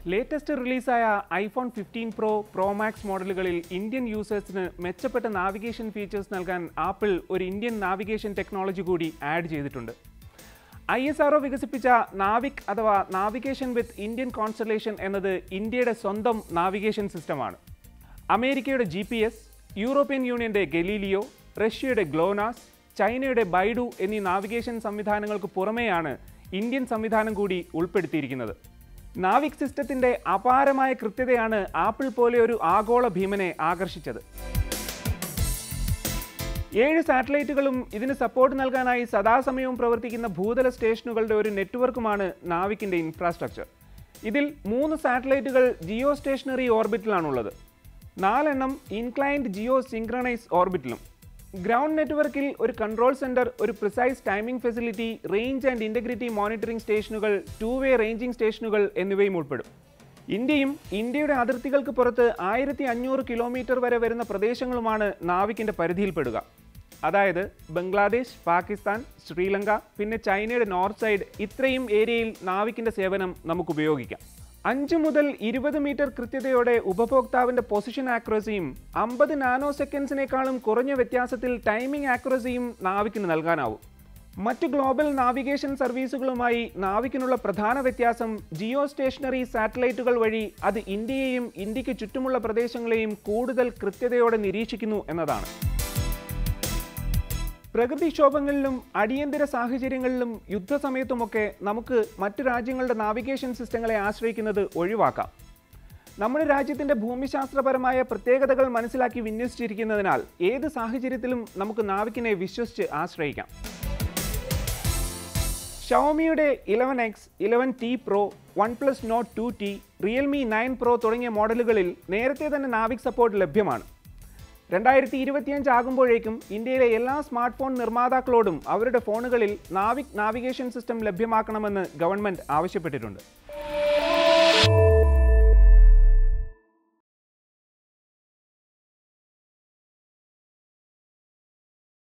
latest റിലീസായ iPhone fifteen pro pro max മോഡലുകളിൽ Indian യൂസേഴ്സിന് മെച്ചപ്പെട്ട നാവിഗേഷൻ ഫീച്ചേഴ്സ് നൽകാൻ ആപ്പിൾ ഒരു ഇന്ത്യൻ നാവിഗേഷൻ ടെക്നോളജി കൂടി ആഡ് ചെയ്തിട്ടുണ്ട് ഐ എസ് ആർ വികസിപ്പിച്ച നാവിക് അഥവാ നാവിഗേഷൻ വിത്ത് ഇന്ത്യൻ കോൺസ്റ്റലേഷൻ എന്നത് ഇന്ത്യയുടെ സ്വന്തം നാവിഗേഷൻ സിസ്റ്റമാണ് അമേരിക്കയുടെ ജി പി എസ് യൂറോപ്യൻ യൂണിയന്റെ ഗലീലിയോ റഷ്യയുടെ ഗ്ലോനാസ് ചൈനയുടെ ബൈഡു എന്നീ നാവിഗേഷൻ സംവിധാനങ്ങൾക്ക് പുറമെയാണ് ഇന്ത്യൻ സംവിധാനം കൂടി ഉൾപ്പെടുത്തിയിരിക്കുന്നത് നാവിക് സിസ്റ്റത്തിന്റെ അപാരമായ കൃത്യതയാണ് ആപ്പിൾ പോലെ ഒരു ആഗോള ഭീമനെ ആകർഷിച്ചത് ഏഴ് സാറ്റലൈറ്റുകളും ഇതിന് സപ്പോർട്ട് നൽകാനായി സദാസമയവും പ്രവർത്തിക്കുന്ന ഭൂതല സ്റ്റേഷനുകളുടെ ഒരു നെറ്റ്വർക്കുമാണ് നാവിക്കിന്റെ ഇൻഫ്രാസ്ട്രക്ചർ ഇതിൽ മൂന്ന് സാറ്റലൈറ്റുകൾ ജിയോ സ്റ്റേഷനറി ഓർബിറ്റിലാണുള്ളത് നാലെണ്ണം ഇൻക്ലൈൻഡ് ജിയോ സിങ്ക്രണൈസ് ഓർബിറ്റിലും ഗ്രൗണ്ട് നെറ്റ്വർക്കിൽ ഒരു കൺട്രോൾ സെന്റർ ഒരു precise timing facility range and integrity monitoring സ്റ്റേഷനുകൾ ടു വേ റേഞ്ചിംഗ് സ്റ്റേഷനുകൾ എന്നിവയും ഉൾപ്പെടും ഇന്ത്യയും ഇന്ത്യയുടെ അതിർത്തികൾക്ക് പുറത്ത് ആയിരത്തി അഞ്ഞൂറ് കിലോമീറ്റർ വരെ വരുന്ന പ്രദേശങ്ങളുമാണ് നാവിക്കിന്റെ പരിധിയിൽപ്പെടുക അതായത് ബംഗ്ലാദേശ് പാകിസ്ഥാൻ ശ്രീലങ്ക പിന്നെ ചൈനയുടെ നോർത്ത് സൈഡ് ഇത്രയും ഏരിയയിൽ നാവിക്കിന്റെ സേവനം നമുക്ക് ഉപയോഗിക്കാം അഞ്ച് മുതൽ ഇരുപത് മീറ്റർ കൃത്യതയോടെ ഉപഭോക്താവിന്റെ പൊസിഷൻ ആക്യുറസിയും അമ്പത് നാനോ സെക്കൻഡ്സിനേക്കാളും കുറഞ്ഞ വ്യത്യാസത്തിൽ ടൈമിംഗ് ആക്യുറസിയും നാവിക്കിന് നൽകാനാവും മറ്റ് ഗ്ലോബൽ നാവിഗേഷൻ സർവീസുകളുമായി നാവിക്കിനുള്ള പ്രധാന വ്യത്യാസം ജിയോ സ്റ്റേഷനറി സാറ്റലൈറ്റുകൾ വഴി അത് ഇന്ത്യയെയും ഇന്ത്യക്ക് ചുറ്റുമുള്ള പ്രദേശങ്ങളെയും കൂടുതൽ കൃത്യതയോടെ നിരീക്ഷിക്കുന്നു എന്നതാണ് പ്രകൃതിക്ഷോഭങ്ങളിലും അടിയന്തര സാഹചര്യങ്ങളിലും യുദ്ധസമയത്തുമൊക്കെ നമുക്ക് മറ്റു രാജ്യങ്ങളുടെ നാവിഗേഷൻ സിസ്റ്റങ്ങളെ ആശ്രയിക്കുന്നത് ഒഴിവാക്കാം നമ്മുടെ രാജ്യത്തിൻ്റെ ഭൂമിശാസ്ത്രപരമായ പ്രത്യേകതകൾ മനസ്സിലാക്കി വിന്യസിച്ചിരിക്കുന്നതിനാൽ ഏത് സാഹചര്യത്തിലും നമുക്ക് നാവിക്കിനെ വിശ്വസിച്ച് ആശ്രയിക്കാം ഷവോമിയുടെ eleven X eleven T pro one plus note two T Realme nine pro തുടങ്ങിയ മോഡലുകളിൽ നേരത്തെ തന്നെ നാവിക് സപ്പോർട്ട് ലഭ്യമാണ് രണ്ടായിരത്തി ഇരുപത്തിയഞ്ച് ആകുമ്പോഴേക്കും ഇന്ത്യയിലെ എല്ലാ സ്മാർട്ട് ഫോൺ നിർമ്മാതാക്കളോടും അവരുടെ ഫോണുകളിൽ നാവിക് നാവിഗേഷൻ സിസ്റ്റം ലഭ്യമാക്കണമെന്ന് ഗവൺമെൻറ് ആവശ്യപ്പെട്ടിട്ടുണ്ട്